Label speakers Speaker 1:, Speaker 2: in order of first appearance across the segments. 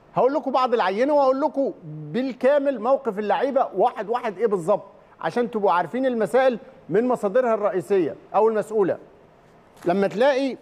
Speaker 1: هقول لكم بعض العينه واقول لكم بالكامل موقف اللعيبه واحد واحد ايه بالظبط عشان تبقوا عارفين المسائل من مصادرها الرئيسيه او المسؤوله لما تلاقي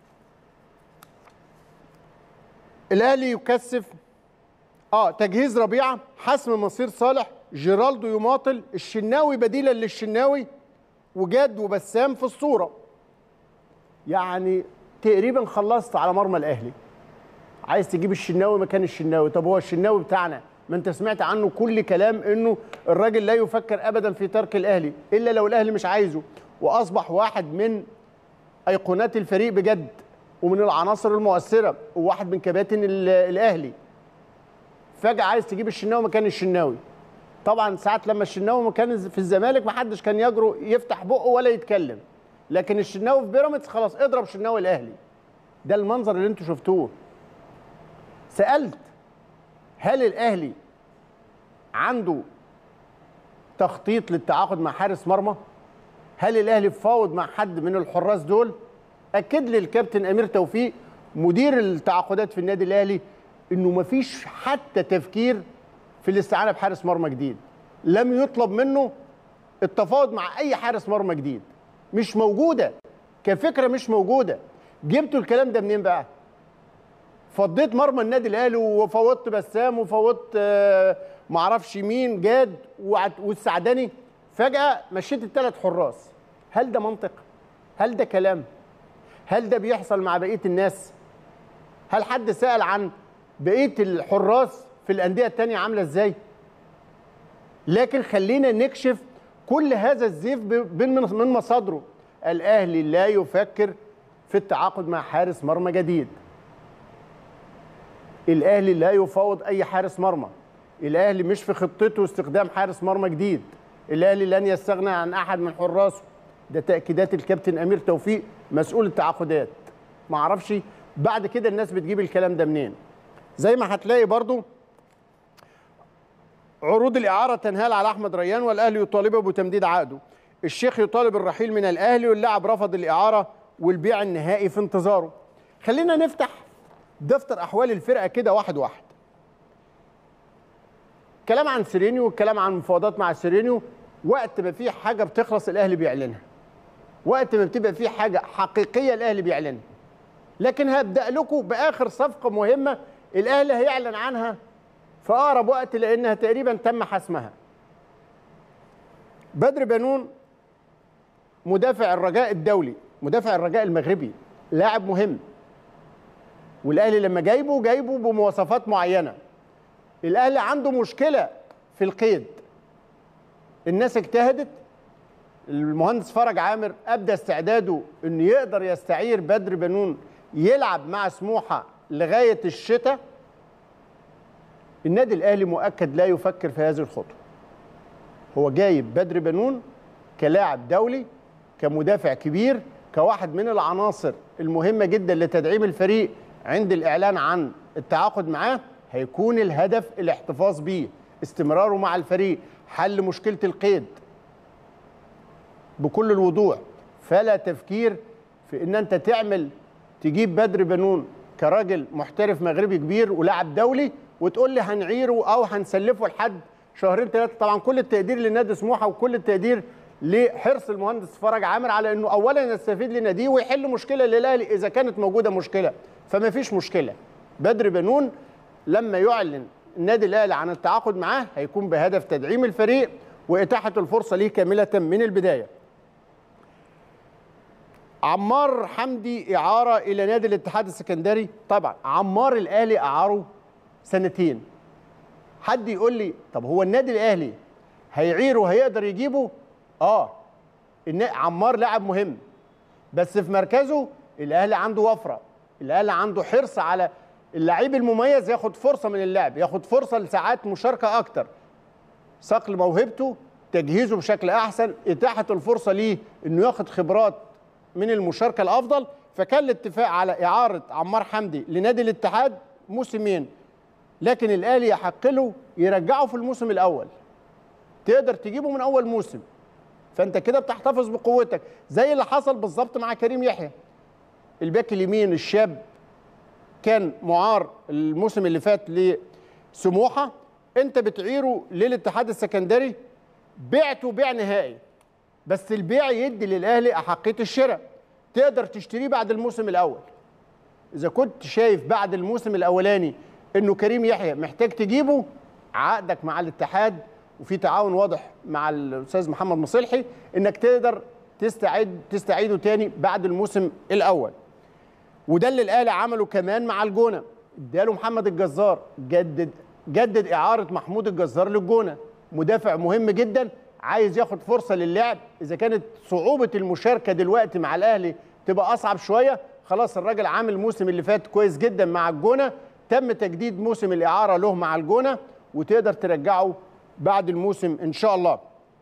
Speaker 1: الاهلي يكثف اه تجهيز ربيعه حسم مصير صالح جيرالدو يماطل الشناوي بديلا للشناوي وجاد وبسام في الصوره يعني تقريبا خلصت على مرمى الاهلي عايز تجيب الشناوي مكان الشناوي طب هو الشناوي بتاعنا ما انت سمعت عنه كل كلام انه الراجل لا يفكر ابدا في ترك الاهلي الا لو الاهلي مش عايزه واصبح واحد من ايقونات الفريق بجد ومن العناصر المؤثره وواحد من كباتن ال- الاهلي فجاه عايز تجيب الشناوي مكان الشناوي طبعا ساعات لما الشناوي كان في الزمالك ما حدش كان يجرؤ يفتح بقه ولا يتكلم لكن الشناوي في بيراميدز خلاص اضرب الشناوي الاهلي ده المنظر اللي انتوا شفتوه سالت هل الاهلي عنده تخطيط للتعاقد مع حارس مرمى هل الاهلي فاوض مع حد من الحراس دول اكد لي الكابتن امير توفيق مدير التعاقدات في النادي الاهلي انه مفيش حتى تفكير في الاستعانه بحارس مرمى جديد لم يطلب منه التفاوض مع اي حارس مرمى جديد مش موجوده كفكره مش موجوده جبتوا الكلام ده منين بقى فضيت مرمى النادي الاهلي وفوضت بسام وفوضت آه، معرفش مين جاد وعت- والسعداني فجاه مشيت الثلاث حراس هل ده منطق هل ده كلام هل ده بيحصل مع بقيه الناس هل حد سال عن بقيه الحراس في الانديه التانية عامله ازاي لكن خلينا نكشف كل هذا الزيف ب- من من من مصادره الاهلي لا يفكر في التعاقد مع حارس مرمى جديد الاهلي لا يفاوض اي حارس مرمى الاهلي مش في خطته استخدام حارس مرمى جديد الاهلي لن يستغنى عن احد من حراسه ده تاكيدات الكابتن امير توفيق مسؤول التعاقدات ما اعرفش بعد كده الناس بتجيب الكلام ده منين زي ما هتلاقي برضو عروض الاعاره تنهال على احمد ريان والاهلي يطالبه بتمديد عقده الشيخ يطالب الرحيل من الاهلي واللاعب رفض الاعاره والبيع النهائي في انتظاره خلينا نفتح دفتر احوال الفرقه كده واحد واحد كلام عن سيرينيو والكلام عن مفاوضات مع سيرينيو وقت ما في حاجه بتخلص الاهلي بيعلنها وقت ما بتبقى في حاجه حقيقيه الاهلي بيعلنها لكن هبدا لكم باخر صفقه مهمه الاهلي هيعلن عنها في اقرب وقت لانها تقريبا تم حسمها بدر بنون مدافع الرجاء الدولي مدافع الرجاء المغربي لاعب مهم والاهلي لما جايبه جايبه بمواصفات معينه الاهلي عنده مشكله في القيد الناس اجتهدت المهندس فرج عامر ابدى استعداده انه يقدر يستعير بدر بنون يلعب مع سموحه لغايه الشتاء النادي الاهلي مؤكد لا يفكر في هذه الخطوه هو جايب بدر بنون كلاعب دولي كمدافع كبير كواحد من العناصر المهمه جدا لتدعيم الفريق عند الاعلان عن التعاقد معاه هيكون الهدف الاحتفاظ بيه استمراره مع الفريق حل مشكله القيد بكل الوضوح فلا تفكير في ان انت تعمل تجيب بدر بنون كراجل محترف مغربي كبير ولاعب دولي وتقول لي هنعيره او هنسلفه لحد شهرين ثلاثه طبعا كل التقدير لنادي سموحه وكل التقدير لحرص المهندس فرج عامر على انه اولا يستفيد لناديه ويحل مشكله للاهلي اذا كانت موجوده مشكله فما فيش مشكله بدر بنون لما يعلن النادي الاهلي عن التعاقد معاه هيكون بهدف تدعيم الفريق واتاحه الفرصه ليه كامله من البدايه عمار حمدي اعاره الى نادي الاتحاد السكندري طبعا عمار الاهلي اعاره سنتين حد يقول لي طب هو النادي الاهلي هيعيره وهيقدر يجيبه اه النا- عمار لاعب مهم بس في مركزه الاهلي عنده وفره الاهلي عنده حرص على اللعيب المميز ياخد فرصه من اللعب ياخد فرصه لساعات مشاركه اكتر صقل موهبته تجهيزه بشكل احسن اتاحه الفرصه ليه انه ياخد خبرات من المشاركه الافضل فكان الاتفاق على اعاره عمار حمدي لنادي الاتحاد موسمين لكن الاهلي يحق له يرجعه في الموسم الاول تقدر تجيبه من اول موسم فانت كده بتحتفظ بقوتك زي اللي حصل بالظبط مع كريم يحيى الباك اليمين الشاب كان معار الموسم اللي فات لسموحه انت بتعيره للاتحاد السكندري بعته بيع نهائي بس البيع يدي للاهلي احقيه الشراء تقدر تشتريه بعد الموسم الاول اذا كنت شايف بعد الموسم الاولاني انه كريم يحيى محتاج تجيبه عقدك مع الاتحاد وفي تعاون واضح مع الاستاذ محمد مصلحي انك تقدر تستعيد تستعيده تاني بعد الموسم الاول وده اللي الاهلي عمله كمان مع الجونه اداله محمد الجزار جدد جدد اعاره محمود الجزار للجونه مدافع مهم جدا عايز ياخد فرصه للعب اذا كانت صعوبه المشاركه دلوقتي مع الاهلي تبقى اصعب شويه خلاص الراجل عامل الموسم اللي فات كويس جدا مع الجونه تم تجديد موسم الاعاره له مع الجونه وتقدر ترجعه بعد الموسم ان شاء الله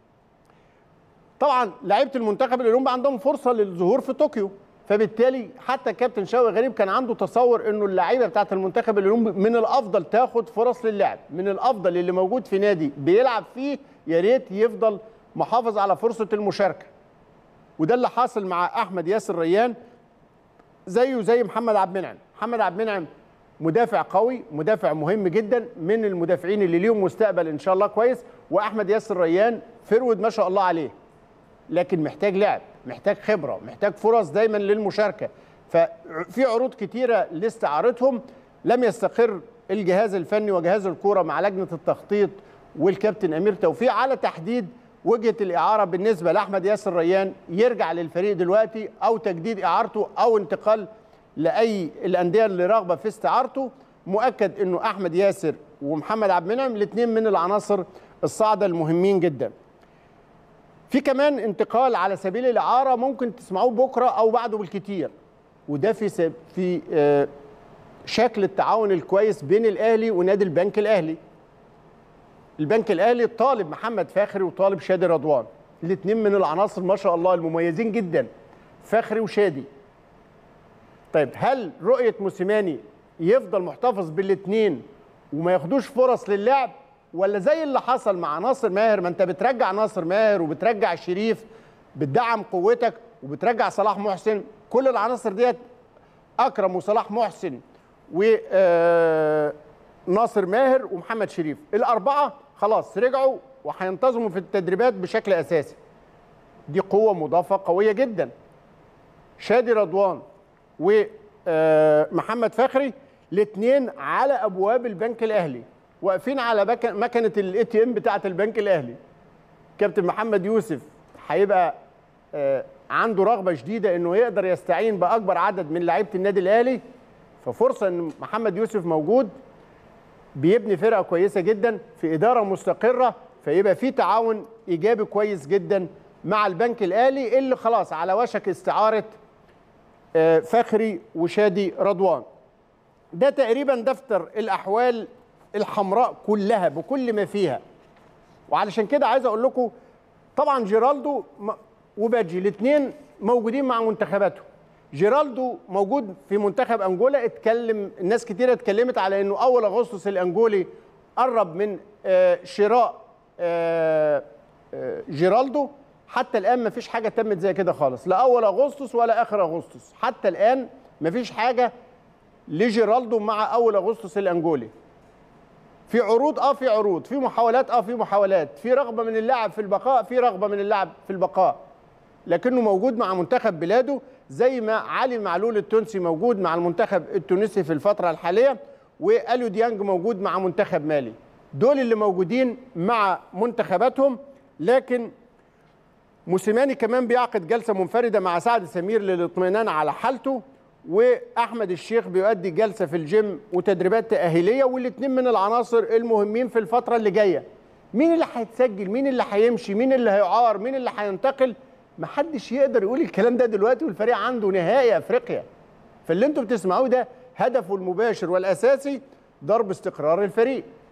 Speaker 1: طبعا لعيبه المنتخب الاولمبي عندهم فرصه للظهور في طوكيو فبالتالي حتى كابتن شوقي غريب كان عنده تصور انه اللعيبه بتاعه المنتخب الاولمبي من الافضل تاخد فرص للعب من الافضل اللي موجود في نادي بيلعب فيه يا ريت يفضل محافظ على فرصه المشاركه وده اللي حاصل مع احمد ياسر ريان زيه زي محمد عبد المنعم محمد عبد المنعم مدافع قوي مدافع مهم جدا من المدافعين اللي ليهم مستقبل ان شاء الله كويس واحمد ياسر ريان فرود ما شاء الله عليه لكن محتاج لعب محتاج خبره محتاج فرص دايما للمشاركه ففي عروض كتيره لاستعارتهم لم يستقر الجهاز الفني وجهاز الكوره مع لجنه التخطيط والكابتن امير توفيق على تحديد وجهه الاعاره بالنسبه لاحمد ياسر ريان يرجع للفريق دلوقتي او تجديد اعارته او انتقال لاي الانديه اللي راغبه في استعارته مؤكد انه احمد ياسر ومحمد عبد المنعم الاثنين من العناصر الصاعده المهمين جدا في كمان انتقال على سبيل الاعاره ممكن تسمعوه بكره او بعده بالكتير وده في سب في آه شكل التعاون الكويس بين الاهلي ونادي البنك الاهلي البنك الاهلي طالب محمد فاخري وطالب شادي رضوان الاثنين من العناصر ما شاء الله المميزين جدا فاخري وشادي طيب هل رؤيه موسيماني يفضل محتفظ بالاثنين وما ياخدوش فرص للعب ولا زي اللي حصل مع ناصر ماهر ما انت بترجع ناصر ماهر وبترجع شريف بتدعم قوتك وبترجع صلاح محسن كل العناصر ديت اكرم وصلاح محسن وناصر ماهر ومحمد شريف الاربعه خلاص رجعوا وهينتظموا في التدريبات بشكل اساسي دي قوه مضافه قويه جدا شادي رضوان ومحمد فخري الاثنين على ابواب البنك الاهلي واقفين على مكنه الاي تي ام بتاعه البنك الاهلي كابتن محمد يوسف هيبقى عنده رغبه شديده انه يقدر يستعين باكبر عدد من لعيبه النادي الاهلي ففرصه ان محمد يوسف موجود بيبني فرقه كويسه جدا في اداره مستقره فيبقى في تعاون ايجابي كويس جدا مع البنك الاهلي اللي خلاص على وشك استعاره فخري وشادي رضوان ده تقريبا دفتر الاحوال الحمراء كلها بكل ما فيها وعلشان كده عايز اقول لكم طبعا جيرالدو وباجي الاثنين موجودين مع منتخباتهم جيرالدو موجود في منتخب انجولا اتكلم الناس كتير اتكلمت على انه اول اغسطس الانجولي قرب من شراء جيرالدو حتى الان ما فيش حاجه تمت زي كده خالص لا اول اغسطس ولا اخر اغسطس حتى الان ما فيش حاجه لجيرالدو مع اول اغسطس الانجولي في عروض اه في عروض في محاولات اه في محاولات في رغبه من اللاعب في البقاء في رغبه من اللاعب في البقاء لكنه موجود مع منتخب بلاده زي ما علي معلول التونسي موجود مع المنتخب التونسي في الفتره الحاليه واليو ديانج موجود مع منتخب مالي دول اللي موجودين مع منتخباتهم لكن موسيماني كمان بيعقد جلسه منفرده مع سعد سمير للاطمئنان على حالته واحمد الشيخ بيؤدي جلسه في الجيم وتدريبات تاهيليه والاثنين من العناصر المهمين في الفتره اللي جايه مين اللي هيتسجل مين اللي هيمشي مين اللي هيعار مين اللي هينتقل محدش يقدر يقول الكلام ده دلوقتي والفريق عنده نهائي افريقيا فاللي انتم بتسمعوه ده هدفه المباشر والاساسي ضرب استقرار الفريق